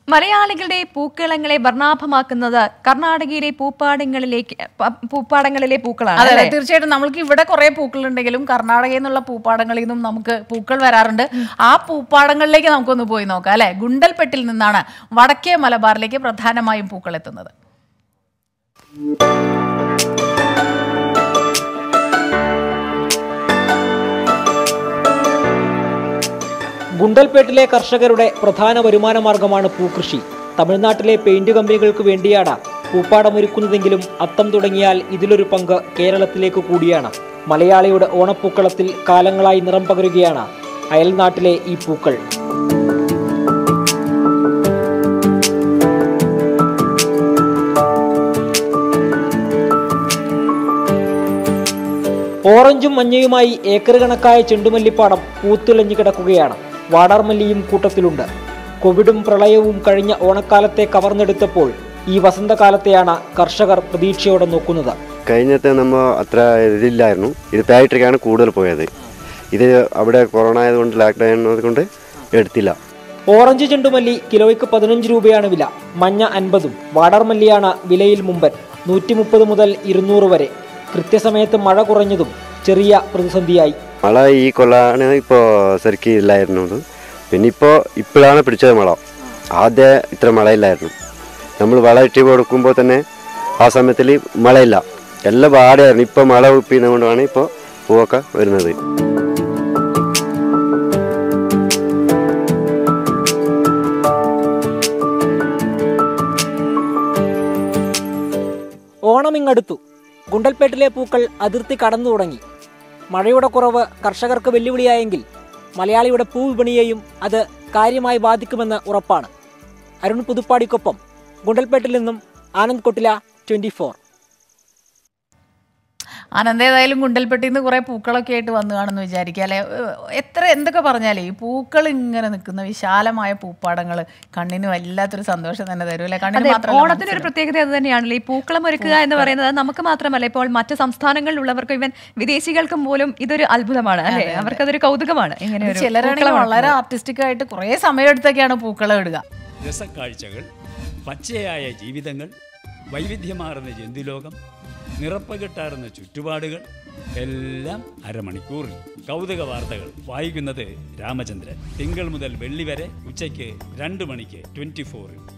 മലയാളികളുടെ പൂക്കളങ്ങളെ വർണ്ണാഭമാക്കുന്നത് കർണാടകയിലെ പൂപ്പാടങ്ങളിലേക്ക് പ- പൂപ്പാടങ്ങളിലെ പൂക്കളാണ് അതെ അതെ അല്ലേ? തീർച്ചയായിട്ടും നമ്മൾക്ക് ഇവിടെ കുറെ പൂക്കൾ ഉണ്ടെങ്കിലും കർണാടകയിൽ നിന്നുള്ള പൂപ്പാടങ്ങളിൽ നിന്നും നമുക്ക് പൂക്കൾ വരാറുണ്ട് ആ പൂപ്പാടങ്ങളിലേക്ക് നമുക്കൊന്ന് പോയി നോക്കാം അല്ലെ ഗുണ്ടൽപെട്ടിൽ നിന്നാണ് വടക്കേ മലബാറിലേക്ക് പ്രധാനമായും പൂക്കൾ എത്തുന്നത് ഗുണ്ടൽപേട്ടിലെ കർഷകരുടെ പ്രധാന വരുമാന മാർഗമാണ് പൂക്കൃഷി തമിഴ്നാട്ടിലെ പെയിന്റ് കമ്പനികൾക്ക് വേണ്ടിയാണ് പൂപ്പാടമൊരുക്കുന്നതെങ്കിലും അത്തം തുടങ്ങിയാൽ ഇതിലൊരു പങ്ക് കേരളത്തിലേക്ക് കൂടിയാണ് മലയാളിയുടെ ഓണപ്പൂക്കളത്തിൽ കാലങ്ങളായി നിറം പകരുകയാണ് അയൽനാട്ടിലെ ഈ പൂക്കൾ ഓറഞ്ചും മഞ്ഞയുമായി ഏക്കർ കണക്കായ ചെണ്ടുമല്ലിപ്പാടം പൂത്തിളഞ്ഞു കിടക്കുകയാണ് വാടാർമല്ലിയും കൂട്ടത്തിലുണ്ട് കോവിഡും പ്രളയവും കഴിഞ്ഞ ഓണക്കാലത്തെ കവർന്നെടുത്തപ്പോൾ ഈ വസന്തകാലത്തെയാണ് കർഷകർ പ്രതീക്ഷയോടെ നോക്കുന്നത് കഴിഞ്ഞത്തെ നമ്മൾ അത്ര ഇതില്ലായിരുന്നു ഇത് ഫാക്ടറിക്കാണ് കൂടുതൽ പോയത് ഇത് അവിടെ കൊറോണ ആയതുകൊണ്ട് ലോക്ക്ഡൗൺ ആയതുകൊണ്ട് എടുത്തില്ല ഓറഞ്ച് ചെണ്ടുമല്ലി കിലോയ്ക്ക് പതിനഞ്ച് രൂപയാണ് വില മഞ്ഞ അൻപതും വാടാർമല്ലിയാണ് വിലയിൽ മുമ്പൻ നൂറ്റി മുപ്പത് മുതൽ ഇരുന്നൂറ് വരെ കൃത്യസമയത്ത് മഴ കുറഞ്ഞതും ചെറിയ പ്രതിസന്ധിയായി മഴ ഈ കൊല്ലാണ് ഇപ്പോൾ ശരിക്കും ഇല്ലായിരുന്നത് പിന്നെ ഇപ്പോൾ ഇപ്പോഴാണ് പിടിച്ചത് മഴ ആദ്യം ഇത്ര മഴയില്ലായിരുന്നു നമ്മൾ വളം ഇട്ട് കൊടുക്കുമ്പോൾ തന്നെ ആ സമയത്തിൽ മഴയില്ല എല്ലാം പാടെയായിരുന്നു ഇപ്പോൾ മഴ ഉപ്പിയുന്നത് കൊണ്ടാണ് ഇപ്പോൾ പൂവൊക്കെ വരുന്നത് ഓണം ഇങ്ങടുത്തു ഗുണ്ടൽപേട്ടിലെ പൂക്കൾ അതിർത്തി കടന്നു തുടങ്ങി മഴയുടെ കുറവ് കർഷകർക്ക് വെല്ലുവിളിയായെങ്കിൽ മലയാളിയുടെ പൂവിപണിയെയും അത് കാര്യമായി ബാധിക്കുമെന്ന് ഉറപ്പാണ് അരുൺ പുതുപ്പാടിക്കൊപ്പം ഗുണ്ടൽപേട്ടിൽ നിന്നും ആനന്ദ് കൊട്ടില ട്വന്റി ഫോർ ആനന്ദ് ഏതായാലും ഗുണ്ടൽപ്പെട്ടിൽ നിന്ന് കുറെ പൂക്കളൊക്കെ ആയിട്ട് വന്നു കാണുമെന്ന് വിചാരിക്കുക അല്ലെ എത്ര എന്തൊക്കെ പറഞ്ഞാലേ ഈ പൂക്കൾ ഇങ്ങനെ നിൽക്കുന്ന വിശാലമായ പൂപ്പാടങ്ങൾ കണ്ണിന് വല്ലാത്തൊരു സന്തോഷം തന്നെ തരും അല്ലെ കണ്ണിന് അതെ മാത്രമല്ല ഓണത്തിന് ഒരു മനസ്സിനും. പ്രത്യേകത അത് തന്നെയാണല്ലോ ഈ പൂക്കളം ഒരുക്കുക എന്ന് പറയുന്നത് നമുക്ക് മാത്രമല്ല ഇപ്പോൾ മറ്റ് സംസ്ഥാനങ്ങളിലുള്ളവർക്ക് ഇവൻ വിദേശികൾക്കും പോലും ഇതൊരു അത്ഭുതമാണ് അല്ലെ അവർക്കതൊരു കൗതുകമാണ് ഇങ്ങനെ ഇത് ഒരു ചിലരാണെങ്കിൽ പൂക്കളം വളരെ ആർട്ടിസ്റ്റിക് ആയിട്ട് കുറെ സമയമെടുത്തൊക്കെയാണ് പൂക്കളം ഇടുക രസക്കാഴ്ചകൾ പച്ചയായ ജീവിതങ്ങൾ വൈവിധ്യമാർന്ന ജന്തുലോകം നിറപ്പകിട്ടാർന്ന ചുറ്റുപാടുകൾ എല്ലാം അരമണിക്കൂറിൽ കൗതുക വാർത്തകൾ വായിക്കുന്നത് രാമചന്ദ്രൻ തിങ്കൾ മുതൽ വെള്ളി വരെ ഉച്ചയ്ക്ക് രണ്ട് മണിക്ക് ട്വൻറ്റി ഫോറിൽ